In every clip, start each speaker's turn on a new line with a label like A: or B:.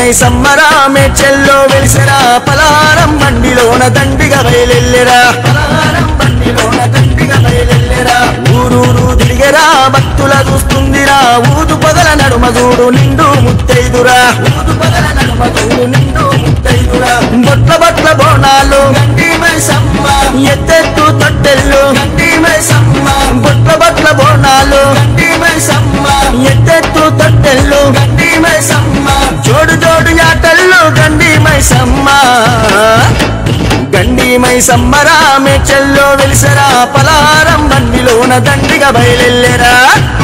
A: My సమ్మరామే చెల్లో వెలిసెరా పలారం బండిలోన దండిగా బయలెల్లెరా పలారం బండిలోన దండిగా బయలెల్లెరా ఊరూరు తిరిగెరా భక్తుల చూస్తుందిరా ఊదు పగల నడుమ చూడు నిండు ముత్తైదురా ఊదు పగల నడుమ చూడు నిండు ముత్తైదురా బొట్ల బొట్ల బోనాలు గండి మై సమ్మ ఎత్తెత్తు తొట్టెల్లు గండి మై సమ్మ బొట్ల బొట్ల బోనాలు గండి మై సమ్మ ఎత్తెత్తు తొట్టెల్లు గండి మై సమ్మ జోడు జోడు యాటల్లు గండి మై సమ్మ గండి మై సమ్మరామే చెల్లో వెలిసరా పలారం బండిలోన దండిగా బయలెల్లెరా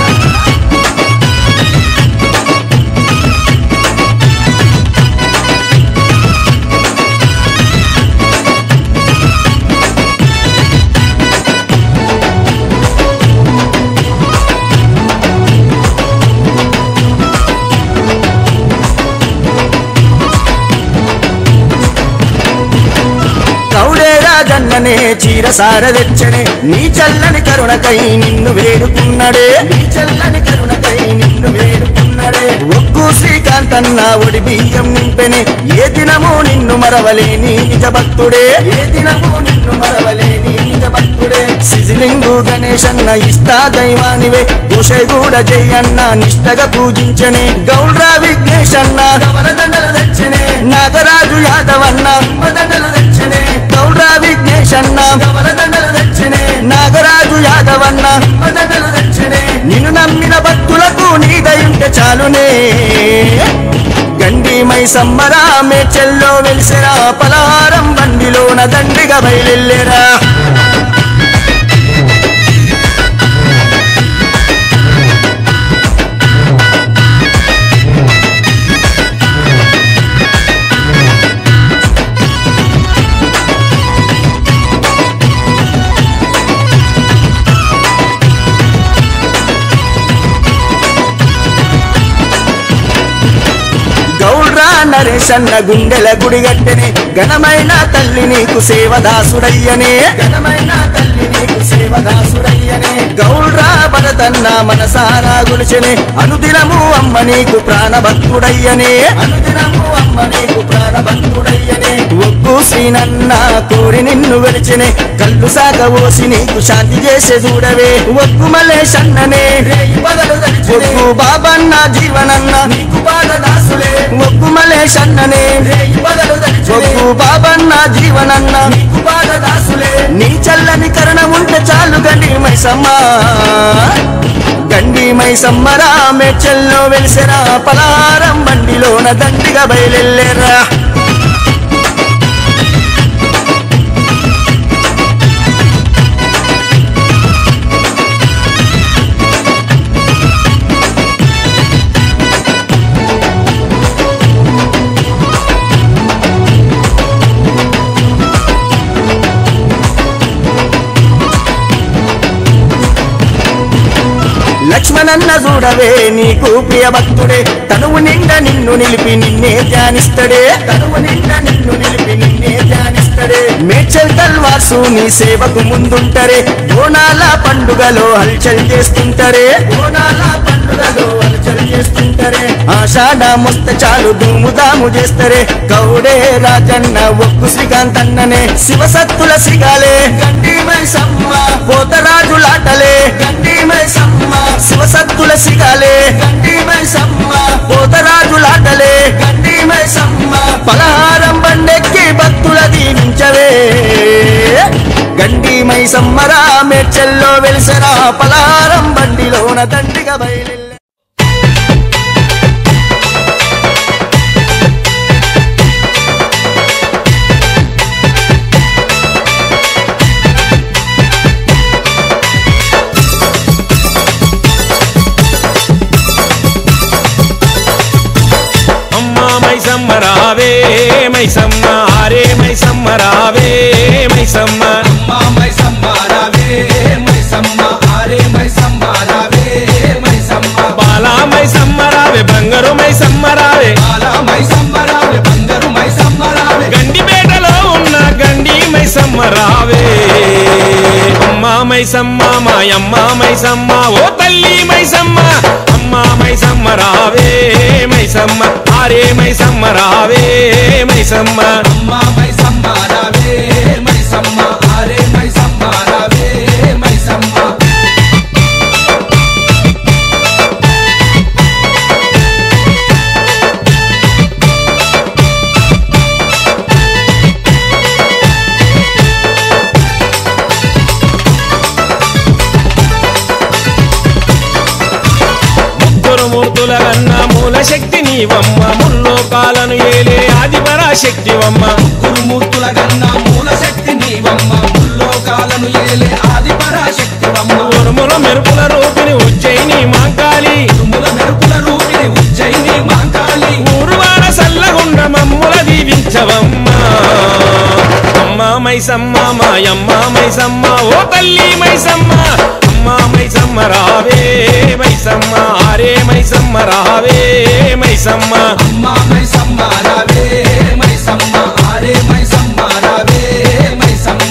A: కౌడే రాజన్ననే చీర సార తెచ్చనే నీ చల్లని కరుణకై నిన్ను వేడుకున్నడే నీ చల్లని కరుణకై నిన్ను వేడుకున్నడే ఒక్కు శ్రీకాంతన్న ఒడి బియ్యం నింపెనే ఏ దినము నిన్ను మరవలేని నిజ భక్తుడే ఏ దినము నిన్ను మరవలేని నిజ భక్తుడే సిజిలింగు గణేశన్న ఇష్టా దైవానివే కుషగూడ జయన్న నిష్టగా పూజించనే గౌడ్రా విఘ్నేశన్న గమనదండలు తెచ్చనే నాగరాజు యాదవన్న మదండలు తెచ్చనే గౌడ్రా విఘ్నేశన్న గమనదండలు తెచ్చనే నాగరాజు యాదవన్న మదండలు తెచ్చనే నిన్ను నమ్మిన భక్తులకు నీ దయుంటే చాలునే గండి మై సమ్మరామే చెల్లో వెలిసెరా పలారం బండిలోన దండిగా బయలెల్లెరా గౌడ్రా నరేశన్న గుండెల గుడిగట్టెనే ఘనమైన తల్లి నీకు సేవదాసుడయ్యనే ఘనమైన తల్లి నీకు సేవదాసుడయ్యనే గౌడ్రా భరతన్న మనసారా గులిచెనే అనుదినము అమ్మ నీకు ప్రాణభక్తుడయ్యనే అనుదినము అమ్మ నీకు ప్రాణభక్తుడయ్యనే ఒక్కు శ్రీనన్న కోరి నిన్ను వెలిచెనే కళ్ళు సాగ ఓసి నీకు శాంతి చేసే చూడవే ఒక్కు మలేశన్ననే రేయి పగలు ఒక్కు బాబన్న జీవనన్న నీకు బాధ దాసులే ఒక్కు మలేశన్ననే రేయి పగలు ఒక్కు బాబన్న జీవనన్న నీకు బాధ దాసులే నీ చల్లని కరణం ఉంటే చాలు గండి మైసమ్మ గండి మైసమ్మ రామే చెల్లో వెలిసెరా పలారం బండిలోన దండిగా బయలెల్లెరా లక్ష్మణన్న చూడవే నీకు ప్రియ భక్తుడే తనువు నిండా నిన్ను నిలిపి నిన్నే ధ్యానిస్తడే తనువు నిండా నిన్ను నిలిపి నిన్నే ధ్యానిస్తడే మేడ్చల్ తల్వాసు నీ సేవకు ముందుంటరే బోనాల పండుగలో హల్చల్ చేస్తుంటరే బోనాల పండుగలో హల్చల్ చేస్తుంటరే ఆషాఢ ముస్త చాలు ధూముదాము చేస్తరే గౌడే రాజన్న ఒక్కు శ్రీకాంత్ అన్ననే శివసత్తుల సిగాలే గండి సమ్మ పోతరాజులాటలే గండి సమ్మ శివసత్తుల సిగాలే గండి సమ్మ పోతరాజులాటలే గండి సమ్మ పలహారం బండెక్కి భక్తుల దీవించవే గండి మై సమ్మరా మేడ్చెల్లో వెలిసరా పలహారం బండిలోన దండిగా బయలు
B: అమ్మా మైసమ్మ రావే మైసమ్మ ఆరే మైసమ్మ రావే మైసమ్మ
C: అమ్మా మైసమ్మ రావే మైసమ్మ ఆరే మైసమ్మ రావే మైసమ్మ
B: బాలా మైసమ్మ రావే బంగారు మైసమ్మ రావే
C: బాల మైసమ్మ రావే బంగారు మైసమ్మ రావే
B: గండిపేటలో ఉన్న గండి మైసమ్మ రావే అమ్మా మైసమ్మ మాయమ్మ మైసమ్మ ఓ తల్లి మైసమ్మ అమ్మ అమ్మ మైసమ్మ రావే మైసమ్మ ఆరే మైసమ్మ రావే మైసమ్మ
C: అమ్మ మైసమ్మ రావే మైసమ్మ ఆరే మైసమ్మ రావే మైసమ్మ
B: ముగ్గురు మూర్తుల కన్న మూల శక్తి నీవమ్మ ముల్లోకాలను ఏలే ఆది పరాశక్తివమ్మ
C: గురుమూర్తుల గన్న మూల శక్తి నీవమ్మ ముల్లోకాలను ఏలే ఆది పరాశక్తివమ్మ
B: ఉరుముల మెరుపుల రూపిని ఉజ్జయిని మాంకాలి
C: ఉరుముల మెరుపుల రూపిణి ఉజ్జయిని మాంకాళి
B: ఊరువాడ సల్లగుండ మమ్ముల దీవించవమ్మ అమ్మ మైసమ్మ మాయమ్మ మైసమ్మ ఓ తల్లి మైసమ్మ అమ్మ మైసమ్మ రావే మైసమ్మ ఆరే మైసమ్మ రావే మైసమ్మ
C: అమ్మ మైసమ్మ రావే మైసమ్మ ఆరే మైసమ్మ రావే మైసమ్మ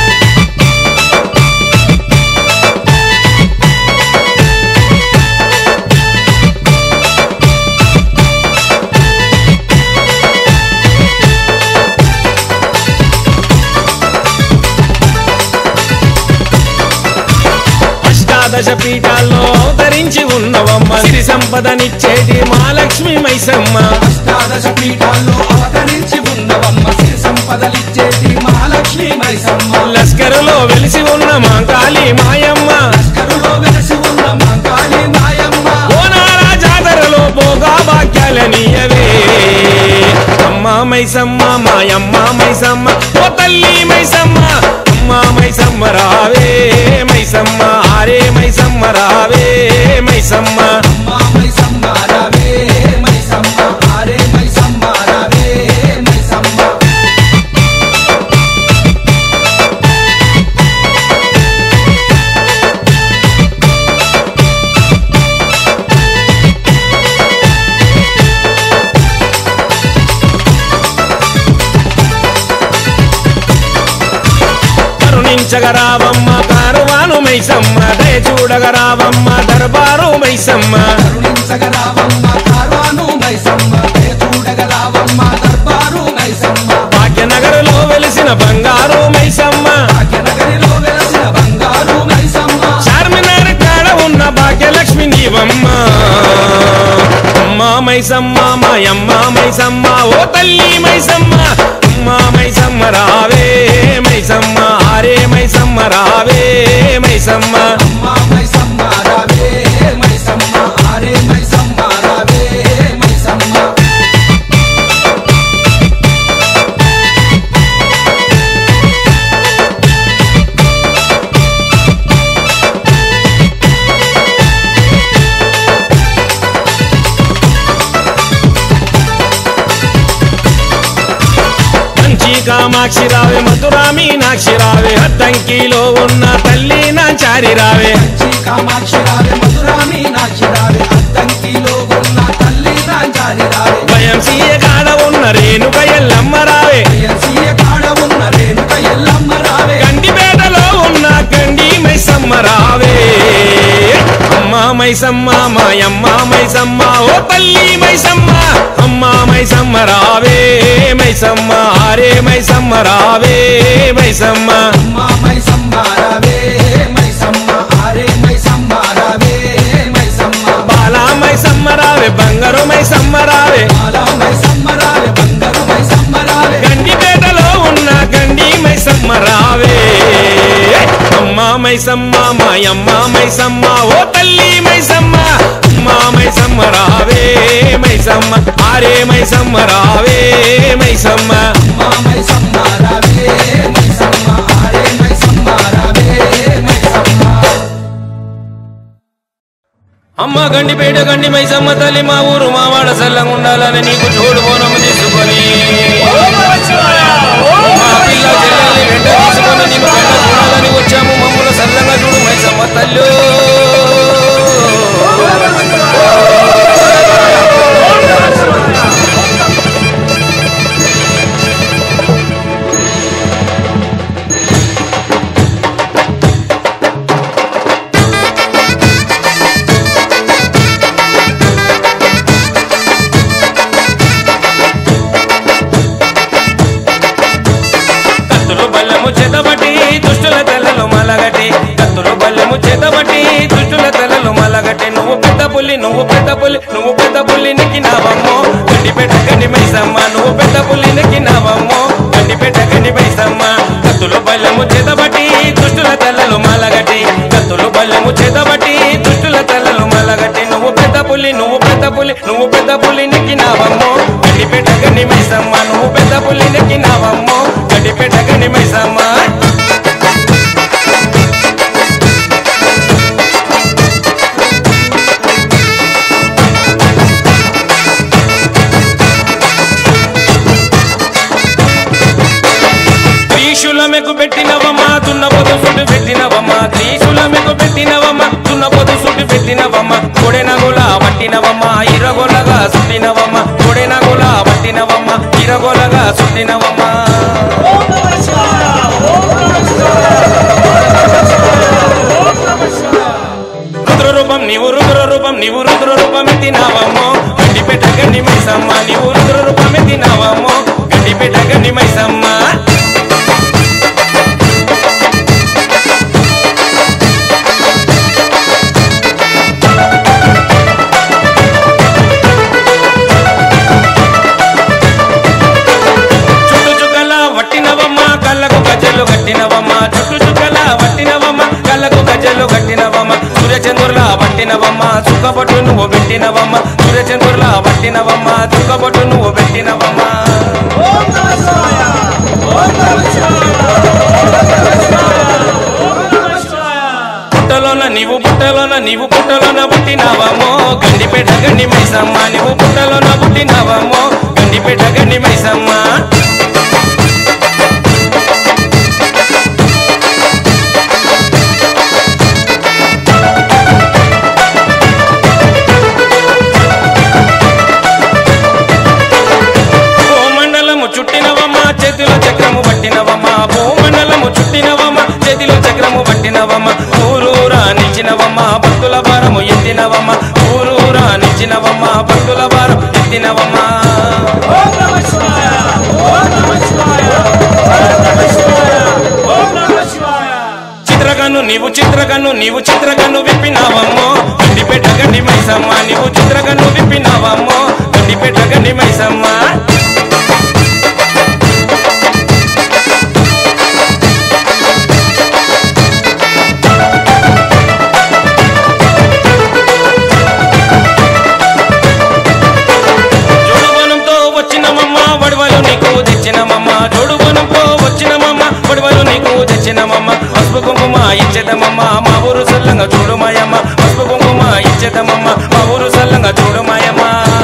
B: అష్టాదశ పీఠాల్లో అవతరించి ఉన్నవమ్మ సిరి సంపదనిచ్చేటి మహాలక్ష్మి మైసమ్మ
C: అష్టాదశ పీఠాల్లో అవతరించి ఉన్నవమ్మ సిరి సంపదలిచ్చేటి మహాలక్ష్మి మైసమ్మ
B: లస్కరులో వెలిసి ఉన్న మాంకాళి మాయమ్మ
C: లష్కరులో వెలసి ఉన్న మాంకాళి మాయమ్మ
B: ఓనారా జాతరలో పోగా భాగ్యాలనియవే అమ్మ మైసమ్మ మాయమ్మ మైసమ్మ ఓ తల్లి మైసమ్మ అమ్మ మైసమ్మ రావే మైసమ్మ ఆరే మైసమ్మ రావే మైసమ్మ
C: అమ్మ మైసమ్మ రావే మైసమ్మ ఆరే మైసమ్మ రావే మైసమ్మ
B: కరుణించగరావమ్మ కారువాను మైసమ్మ దయ చూడగరావమ్మ దర్బారు మైసమ్మ
C: కరుణించగరావమ్మ కార్వాను మైసమ్మ దయ చూడగరావమ్మ దర్బారు మైసమ్మ
B: భాగ్యనగరులో వెలిసిన బంగారు మైసమ్మ
C: భాగ్యనగరిలో వెలసిన బంగారు మైసమ్మ
B: చార్మినార్ కాడ ఉన్న భాగ్యలక్ష్మి నీవమ్మ అమ్మ మైసమ్మ మాయమ్మ మైసమ్మ ఓ తల్లి మైసమ్మ అమ్మ మైసమ్మ రావే మైసమ్మ ఆరే మైసమ్మ రావే మైసమ్మ
C: అమ్మ మైసమ్మ రావే మైసమ్మ ఆరే మైసమ్మ రావే మైసమ్మ
B: మంచి కామాక్షి రావే మధురా మీనాక్షి రావే అద్దంకిలో ఉన్న తల్లి నా చారి రావే
C: శ్రీ కామాక్షి రావే మధురా మీనాక్షి రావే అద్దంకిలో ఉన్న తల్లి రాంచారి రావే
B: భయం సీయ కాడ ఉన్న రేణుక ఎల్లమ్మ రావే
C: సీయ కాడ ఉన్న రేణుక ఎల్లమ్మ రావే
B: గండిపేటలో ఉన్న గండి మైసమ్మ రావే అమ్మ మైసమ్మ మాయమ్మ మైసమ్మ ఓ తల్లి మైసమ్మ అమ్మ మైసమ్మ రావే మైసమ్మ ఆరే మైసమ్మ రావే మైసమ్మ
C: అమ్మ మైసమ్మ రావే మైసమ్మ ఆరే మైసమ్మ రావే మైసమ్మ
B: బాలా మైసమ్మ రావే బంగారు మైసమ్మ రావే
C: బాల మైసమ్మ రావే బంగారు మైసమ్మ రావే
B: గండిపేటలో ఉన్న గండి మైసమ్మ రావే అమ్మ మైసమ్మ మాయమ్మ మైసమ్మ ఓ తల్లి మైసమ్మ అమ్మ మైసమ్మ రావే మైసమ్మ ఆరే మైసమ్మ రావే మైసమ్మ
C: అమ్మ మైసమ్మ రావే మైసమ్మ ఆరే మైసమ్మ రావే మైసమ్మ
B: అమ్మ గండిపేట గండి మైసమ్మ తల్లి మా ఊరు మా వాడ సల్లంగా ఉండాలని నీకు తోడు బోనము తీసుకొని మా పిల్ల చెల్లెల్ని వెంట తీసుకొని నీకు వెంట చూడాలని వచ్చాము మమ్మల్ని సల్లంగా చూడు మైసమ్మ తల్లు బల్లెము చేతబట్టి దుష్టుల తలలు మలగట్టి నువ్వు పెద్ద పులి నువ్వు పెద్ద పులి నువ్వు పెద్ద పులి నెక్కినావమ్మో గండిపేట గండి మైసమ్మ నువ్వు పెద్ద పులి నెక్కినావమ్మో గండిపేట గండి మైసమ్మ కత్తులు బల్లెము చేతబట్టి దుష్టుల తలలు మలగట్టి కత్తులు బల్లెము చేతబట్టి దుష్టుల తలలు మలగట్టి నువ్వు పెద్ద పులి నువ్వు పెద్ద పులి నువ్వు పెద్ద పులి నెక్కినావమ్మో గండిపేట గండి మైసమ్మ నువ్వు పెద్ద పులి నెక్కినావమ్మో గండిపేట గండి మైసమ్మ త్రీశూలమెకు పెట్టినవమ్మా దున్నపోతు సుట్టు పెట్టినవమ్మా త్రీశూలమెకు పెట్టినవమ్మా దున్నపోతు సుట్టు పెట్టినవమ్మా కొడెనగుల పట్టినవమ్మా ఇరగొలగా సుట్టినవమ్మా కొడెనగుల పట్టినవమ్మా ఇరగొలగా సుట్టినవమ్మా రుద్ర రూపం నీవు రుద్ర రూపం నీవు రుద్ర రూపం ఎత్తినావమ్మో గండిపేట గండి మైసమ్మ నీవు రుద్ర రూపం ఎత్తినావమ్మో గండిపేట గండి మైసమ్మ చుట్టు చుక్కల వట్టినవమ్మ కళ్ళకు గజ్జలు కట్టినవమ్మ చుట్టు చుక్కల వట్టినవమ్మ కళ్ళకు గజ్జలు కట్టినవమ్మ సూర్యచంద్రుల వట్టినవమ్మ చుక్కబొట్టు నువ్వు పెట్టినవమ్మ సూర్యచంద్రుల వట్టినవమ్మ చుక్కబొట్టు నువ్వు పెట్టినవమ్మ పుట్టలోన నీవు పుట్టలోన నీవు పుట్టలోన పుట్టినావమ్మో గండిపేట గండి మైసమ్మ నీవు పుట్టలోన పుట్టినావమ్మో గండిపేట గండి మైసమ్మ భూమండలము చుట్టినవమ్మ చేతిలో చక్రము పట్టినవమ్మ భూమండలము చుట్టినవమ్మ చేతిలో చక్రము పట్టినవమ్మ ఊరూరా నిలిచినవమ్మ భక్తుల భారము ఎత్తినవమ్మ ఊరూరా నిలిచినవమ్మ భక్తుల భారం ఎత్తినవమ్మ చిత్రకన్ను నీవు చిత్రకన్ను నీవు చిత్రకన్ను విప్పినావమ్మో గండిపేట గండి మైసమ్మ నీవు చిత్రకన్ను విప్పినావమ్మో గండిపేట గండి మైసమ్మ జోడుబనంతో వచ్చినమమ్మ వడవలు నీకు తెచ్చినమమ్మ జోడుబనంతో వచ్చినమమ్మ వడవలు నీకు తెచ్చినమమ్మ పసుపు కుంకుమ ఇచ్చేదమమ్మ మా ఊరు సల్లంగా చూడుమాయమ్మ పసుపు కుంకుమ ఇచ్చేదమమ్మ మా ఊరు సల్లంగా చూడుమాయమ్మ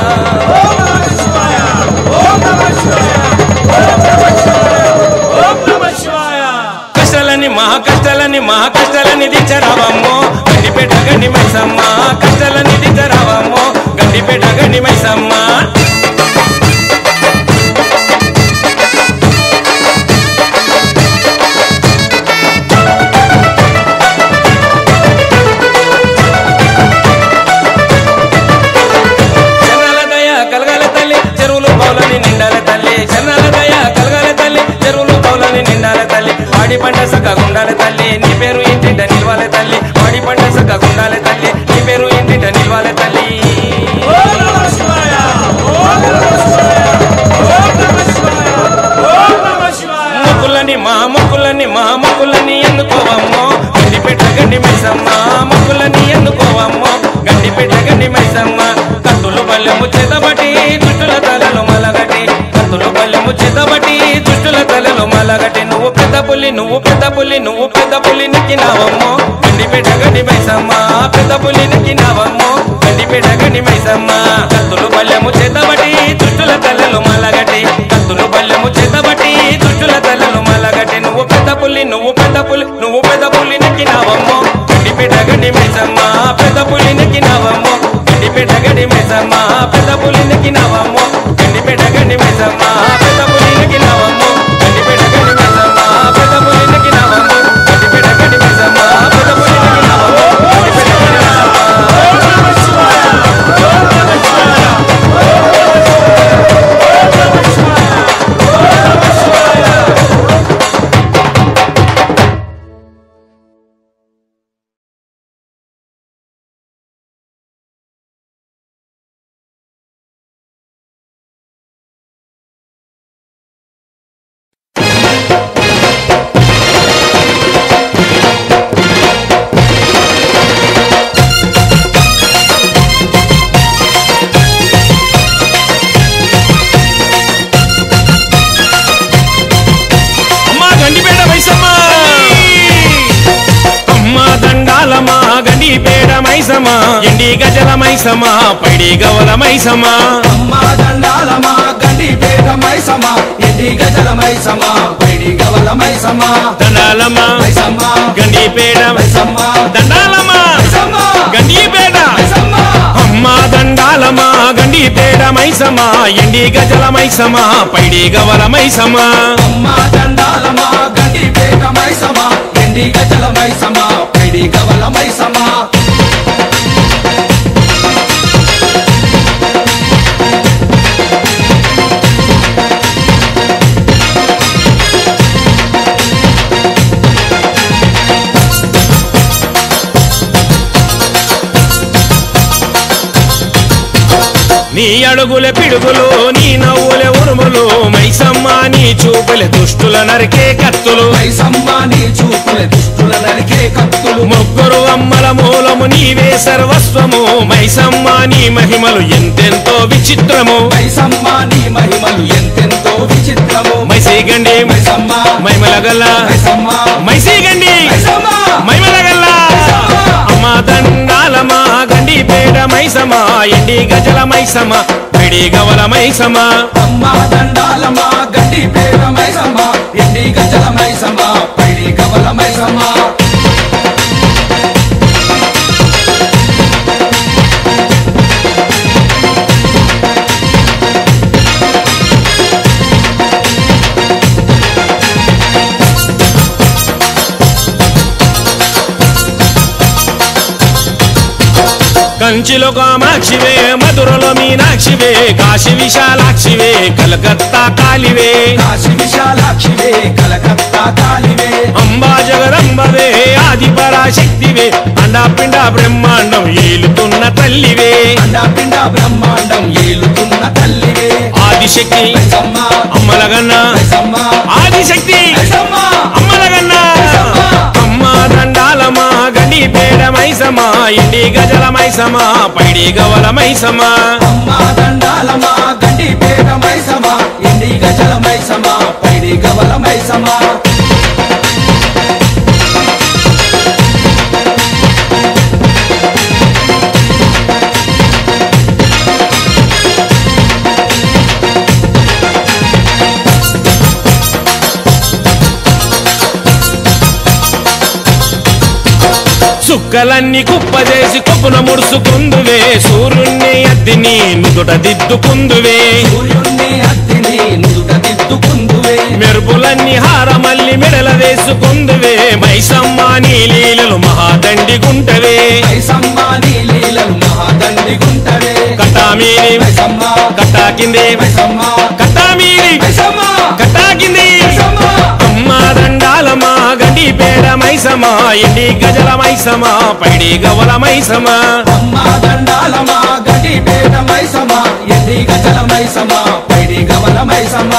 B: కష్టాలని మహా కష్టాలని మహా కష్టాలని దించరావమ్మో గండిపేట గండి మైసమ్మ కష్టాలని దించరావమ్మో గండిపేట గండి మైసమ్మ జనాల దయ కలగాల తల్లి చెరువులు పౌలని నిండాల తల్లి జనాల దయ కలగాల తల్లి చెరువులు పౌలని నిండాల తల్లి వాడి పంట సక్క గుండాల తల్లి నీ పేరు ఇంటింట నిల్వాల తల్లి వాడి పంట సక్క గుండాల తల్లి నీ పేరు ఇంటింట నిల్వాల తల్లి మొక్కులని మా మొక్కులని మా మొక్కులని ఎన్నుకోవమ్మో గండిపేట గండి మైసమ్మ మొక్కులని ఎన్నుకోవమ్మో గండిపేట గండి మైసమ్మ కత్తులు బల్లెము చేతబట్టి దుష్టుల తలలు మలగటి కత్తులు బల్లెము చేతబట్టి దుష్టుల తలలు మలగటి నువ్వు పెద్ద పులి నువ్వు పెద్ద పులి నువ్వు పెద్ద పులి నెక్కినావమ్మో గండిపేట గండి మైసమ్మ పెద్ద పులి నెక్కినావమ్మో గండిపేట గండి మైసమ్మ కత్తులు బల్లెము చేతబట్టి దుష్టుల తలలు మలగటి కత్తులు బల్లెము చేతబట్టి దుష్టుల తలలు మలగటి నువ్వు పెద్ద పులి నువ్వు పెద్ద పులి నువ్వు పెద్ద పులి నెక్కినావమ్మో గండిపేట గండి మైసమ్మ పెద్ద పులి నెక్కినావమ్మో గండిపేట గండి మైసమ్మ పెద్ద పులి నెక్కినావమ్మో గండిపేట గండి మైసమ్మ పెద్ద పులి నెక్కినావమ్మో గండిపేట గండి మైసమ్మ పెద్ద పులి నెక్కినావమ్మో గండిపేట గండి మైసమ్మ పెద్ద పులి నెక్కినావమ్మో గండిపేట మైసమా ఎండి గజల మైసమా పైడి గవల మైసమా
C: అమ్మ దండాలమా గండి పేట మైసమా ఎండి గజల మైసమా పైడి గవల మైసమా
B: దండాలమ్మా
C: మైసమ్మా
B: గండి పేడ
C: మైసమ్మా
B: దండాలమ్మా
C: మైసమ్మా
B: గండి పేడ
C: మైసమ్మా
B: అమ్మా దండాలమా గండి పేడ మైసమా ఎండి గజల మైసమా పైడి గవల మైసమా
C: అమ్మ దండాలమా గండి పేట మైసమా ఎండి గజల మైసమా పైడి గవల మైసమా
B: నీ అడుగుల పిడుగులు నీ నవ్వుల ఉరుములు మైసమ్మ నీ చూపుల దుష్టుల నరికే కత్తులు
C: మైసమ్మ నీ చూపుల దుష్టుల నరికే కత్తులు
B: ముగ్గురు అమ్మల మూలము నీవే సర్వస్వము మైసమ్మ నీ మహిమలు ఎంతెంతో విచిత్రము
C: మైసమ్మ నీ మహిమలు ఎంతెంతో విచిత్రము
B: మైసీగండి
C: మైసమ్మ
B: మైమలగల్ల
C: మైసమ్మ
B: మైసీగండి
C: మైసమ్మ
B: మైమలగల్ల అమ్మ దండాలమా గండి పేడ మైసమా ఎండి గజల మైసమా పిడి గవల మైసమా
C: అమ్మ దండాలమా గడ్డి పేర మైసమ్మ ఎండి గజల మైసమ్మ పైడి గవల మైసమ్మ
B: కంచిలో కామాక్షివే మధురలో మీనాక్షివే కాశీ విశాలాక్షివే కలకత్తా కాలివే
C: కాశీ విశాలాక్షివే కలకత్తా కాలివే
B: అంబా జగదంబవే ఆది పరాశక్తివే అండాపిండ బ్రహ్మాండం ఏలుతున్న తల్లివే
C: అండాపిండ బ్రహ్మాండం ఏలుతున్న తల్లివే
B: ఆదిశక్తి
C: మైసమ్మ
B: అమ్మలగన్న
C: మైసమ్మ
B: ఆదిశక్తి
C: మైసమ్మ
B: అమ్మలగన్న అమ్మ దండాలమా గండి పేడ మైసమా ఇండి గజల మైసమా పైడి గవల మైసమా
C: అమ్మ దండాలమా గడ్డి పేర మైసమ్మ ఎండి గజల మైసమ్మ పైడి గవల మైసమ్మ
B: చుక్కలన్నీ కుప్పజేసి కొప్పున ముడుసుకుందువే సూర్యుణ్ణి అద్దిని నుదుట దిద్దుకుందువే
C: సూర్యుణ్ణి అత్తిని నుదుట దిద్దుకుందువే
B: మెరుపులన్నీ హారమల్లి మెడల వేసుకుందువే మైసమ్మ నీ లీలలు మహాదండి గుంటవే
C: మైసమ్మ నీ లీలలు మహాదండి గుంటవే
B: కట్టామీని
C: మైసమ్మ
B: కట్టా కింది
C: మైసమ్మ
B: కట్టామీని
C: మైసమ్మ
B: కట్టా కింది
C: మైసమ్మ
B: అమ్మ దండాలమా గండి పేడ మైసమా ఎండి గజల మైసమా పైడి గవల మైసమా
C: అమ్మ దండాలమా గడి పేట మైసమ్మ ఎండి గజల మైసమ్మ పైడి గవల మైసమ్మ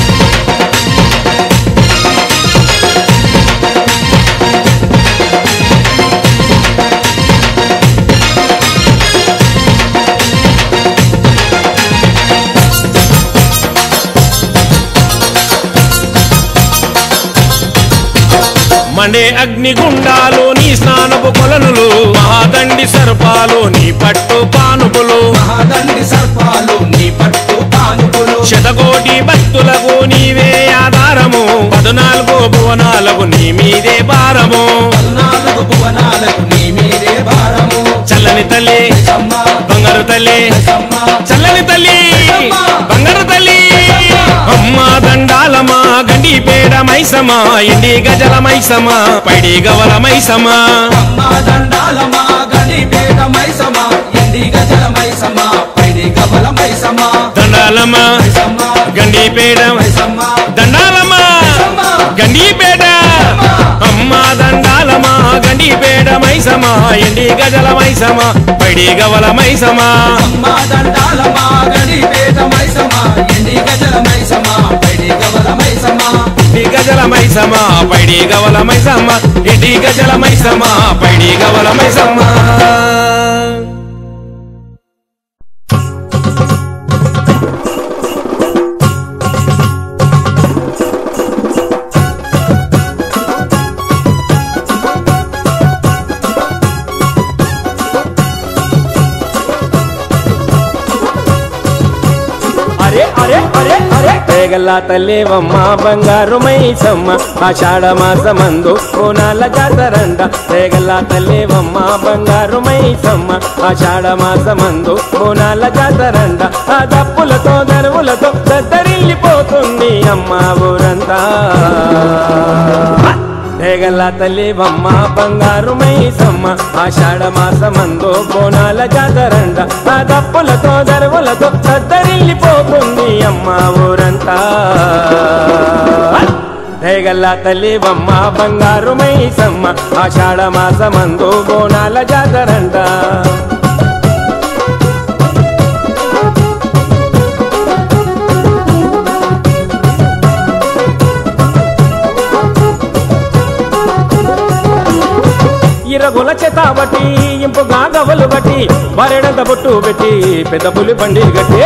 B: మండే అగ్ని గుండాలు నీ స్నానపు కొలనులు మహాదండి సర్పాలు నీ పట్టు పానుపులు
C: మహాదండి సర్పాలు నీ పట్టు పానుపులు
B: శతకోటి భక్తులకు నీవే ఆధారము పద్నాలుగు భువనాలకు నీ మీదే భారము
C: పద్నాలుగు భువనాలకు నీ మీదే భారము
B: చల్లని తల్లి
C: మైసమ్మ
B: బంగారు తల్లి
C: మైసమ్మ
B: చల్లని తల్లి బంగారు తల్లి అమ్మ దండాలమా గండి పేడ మైసమా ఎండి గజల మైసమా పైడి గవల మైసమా
C: అమ్మ దండాలమా గడి పేట మైసమ్మ ఎండి గజల మైసమ్మ పైడి గవల మైసమ్మ
B: దండాలమ్మా
C: మైసమ్మ
B: గండి పేడ
C: మైసమ్మ
B: దండాలమ్మా గండి పేడ అమ్మ దండాలమా గండి పేడ మైసమా ఎండి గజల మైసమా పైడి గవల మైసమా
C: అమ్మ దండాలమా గడి పేట మైసమ్మ ఎండి గజల మైసమ్మ పైడి గవల మైసమ్మ
B: ఎండి గజల మైసమా పైడి గవల మైసమ్మ ఎండి గజల మైసమా పైడి గవల మైసమ్మా రేగల్ల తల్లివమ్మ బంగారు మైసమ్మ ఆషాఢ మాసమందు కోనాల జాతరంట రేగల్ల తల్లివమ్మ బంగారు మైసమ్మ ఆషాఢ మాసమందు కోనాల జాతరంట ఆ దప్పులతో దరువులతో దద్దరిల్లిపోతుంది అమ్మ ఊరంతా రేగల్ల తల్లివమ్మ బంగారు మైసమ్మ ఆషాఢ మాసమందు కోనాల జాతరంట ఆ దప్పులతో దరువులతో దద్దరిల్లిపోతుంది అమ్మ ఊరంతా రేగల్ల తల్లివమ్మ బంగారు మైసమ్మ ఆషాఢ మాసమందు కోనాల జాతరంట ఇరగుల చేత బట్టి ఇంపుగా గవలు బట్టి బరెడంత బొట్టు పెట్టి పెద్ద పులి బండి గట్టి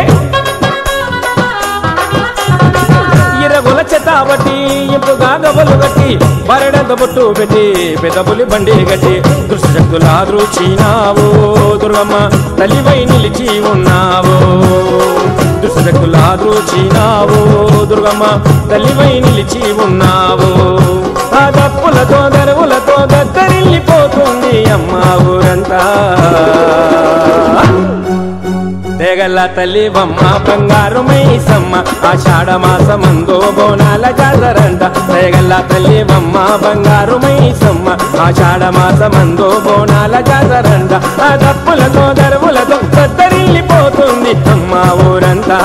B: ఇరగుల చేత బట్టి ఇంపుగా గవలు గట్టి బరెడంత బొట్టు పెట్టి పెద్ద పులి బండి గట్టి దుష్టశక్తుల దృచినావు దుర్గమ్మ తల్లివై నిలిచి ఉన్నావు దుష్టశక్తుల దృచినావు దుర్గమ్మ తల్లివై నిలిచి ఉన్నావు ఆ దప్పులతో దరువులతో దద్దరిల్లిపోతుంది అమ్మ ఊరంతా తెగల తల్లి బొమ్మ బంగారు మైసమ్మ ఆషాఢ మాసమందు బోనాల జాతరంట తెగల తల్లి బొమ్మ బంగారు మైసమ్మ ఆషాఢ మాసమందు బోనాల జాతరంట ఆ దప్పులతో దరువులతో దద్దరిల్లిపోతుంది అమ్మ ఊరంతా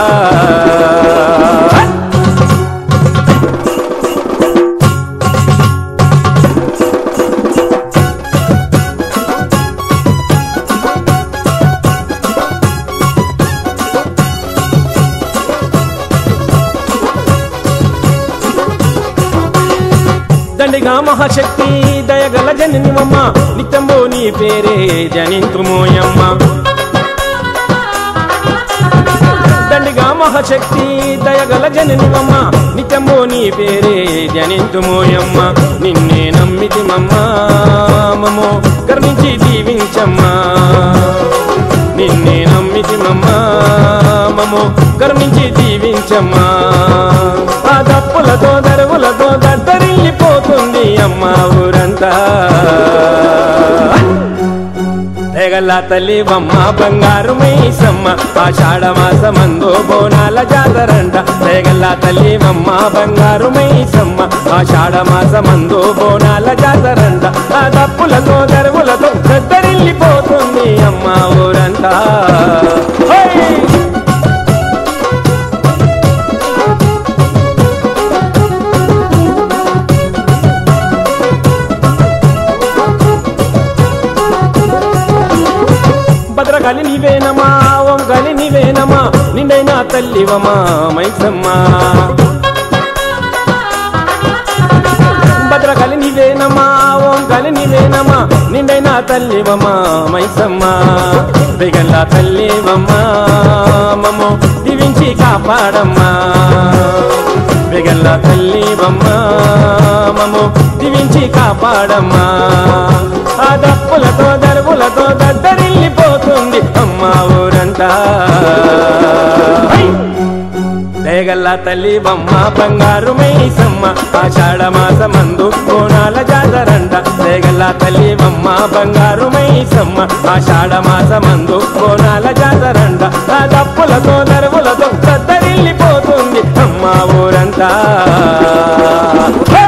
B: దండిగా మహాశక్తి దయగల జననివమ్మ నిత్యంబో నీ పేరే జనింతుమోయమ్మ దండిగా మహాశక్తి దయగల జననివమ్మ నిత్యంబో నీ పేరే జనింతుమోయమ్మ నిన్నే నమ్మితి మమ్మో కరుణించి దీవించమ్మా నిన్నే నమ్మితి మమ్మో కరుణించి దీవించమ్మా ఆ దప్పులతో దరువులతో దద్దరిల్లిపోతుంది అమ్మ ఊరంతా తెగల తల్లి బొమ్మ బంగారు మైసమ్మ ఆషాఢ మాసమందు బోనాల జాతరంట తెగల తల్లి బొమ్మ బంగారు మైసమ్మ ఆషాఢ మాసమందు బోనాల జాతరంట ఆ దప్పులతో దరువులతో దద్దరిల్లిపోతుంది అమ్మ ఊరంతా హై! భద్రకాళి నీవేనమా ఓం కాళి నీవేనమా నిండైన తల్లివమా మైసమ్మా భద్రకాళి నీవేనమా ఓం కాళి నీవేనమా నిండైన తల్లివమా మైసమ్మా దిగల్ల తల్లివమ్మా మమ్మో దీవించి కాపాడమ్మా వెగల్ల తల్లివమ్మా మమ్మో దీవించి కాపాడమ్మా ఆ దప్పులతో దరువులతో దద్దరిల్లిపోతుంది అమ్మ ఊరంతా హై! దేగల్ల తల్లి బొమ్మ బంగారు మైసమ్మ ఆషాఢ మాసమందు కోణాల జాతరంట దేగల్ల తల్లి బొమ్మ బంగారు మైసమ్మ ఆషాఢ మాసమందు కోణాల జాతరంట ఆ దప్పులతో దరువులతో దద్దరిల్లిపోతుంది అమ్మ ఊరంతా హై!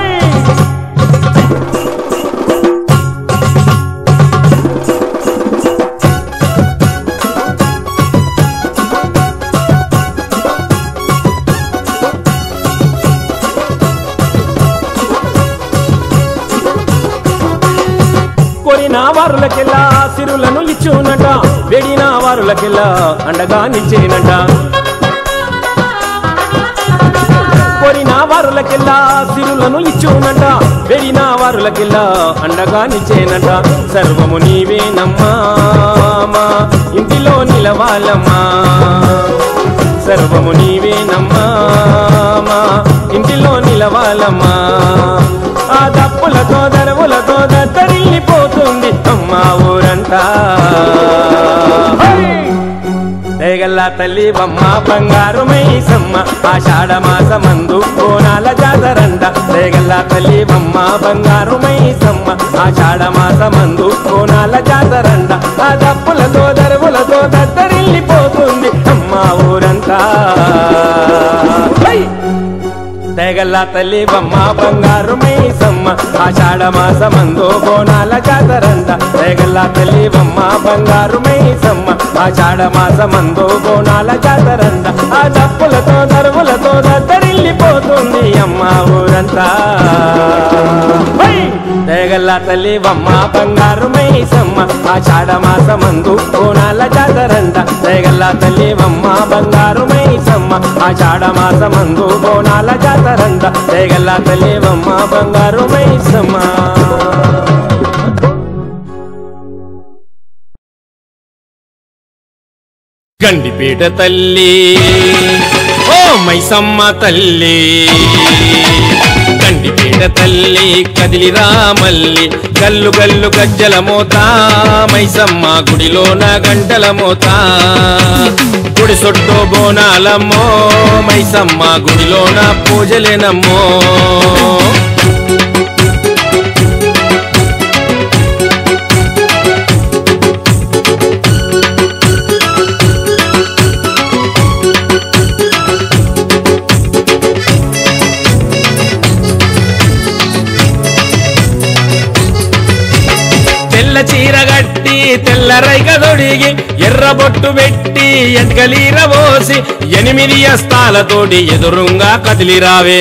B: కోరిన వారులకెల్లా సిరులను ఇచ్చునట వెడిన వారులకెల్లా అండగా నిచ్చేనట కోరిన వారులకెల్లా సిరులను ఇచ్చునట వెడిన వారులకెల్లా అండగా నిచ్చేనట సర్వము నీవేనమ్మా మా ఇంటిలో నిలవాలమ్మా సర్వము నీవేనమ్మా మా ఇంటిలో నిలవాలమ్మా ఆ దప్పులతో దరవులతో దద్దరిల్లిపోతుంది అమ్మ ఊరంతా హై! దేగల్ల తల్లి బొమ్మ బంగారు మైసమ్మ ఆషాఢ మాసమందు కోనాల జాతరండ రేగల్ల తల్లి బొమ్మ బంగారు మైసమ్మ ఆషాఢ మాసమందు కోనాల జాతరండ ఆ దప్పులతో దరువులతో దద్దరిల్లిపోతుంది అమ్మ ఊరంతా హై! తెగల్ల తల్లి బొమ్మ బంగారు మైసమ్మ ఆషాఢ మాసమందు బోనాల జాతరంట తెగల్ల తల్లి బొమ్మ బంగారు మైసమ్మ ఆషాఢ మాసమందు బోనాల జాతరంట ఆ దప్పులతో దరువులతో దద్దరిల్లిపోతుంది అమ్మ ఊరంతా హై! తెగల్ల తల్లి బొమ్మ బంగారు మైసమ్మ ఆషాఢ మాసమందు బోనాల జాతరంట తెగల్ల తల్లి బొమ్మ బంగారు మైసమ్మ ఆషాఢ మాసమందు బోనాల జాతరంట తెగల్ల తల్లి బొమ్మ బంగారు మైసమ్మ గండిపేట తల్లి ఓ మైసమ్మ తల్లి గండిపేట తల్లి కదిలి రామల్లి గల్లు గల్లు గజ్జల మోత మైసమ్మ గుడిలోన గంటల మోత గుడి సొట్టు బోనాలమ్మో మైసమ్మ గుడిలోన పూజలేనమ్మో తెల్ల చీర గట్టి తెల్ల రైక దొడిగి ఎర్ర బొట్టు పెట్టి ఎంటకలీర పోసి ఎనిమిది అస్తాలతోటి ఎదురుంగా కదిలిరావే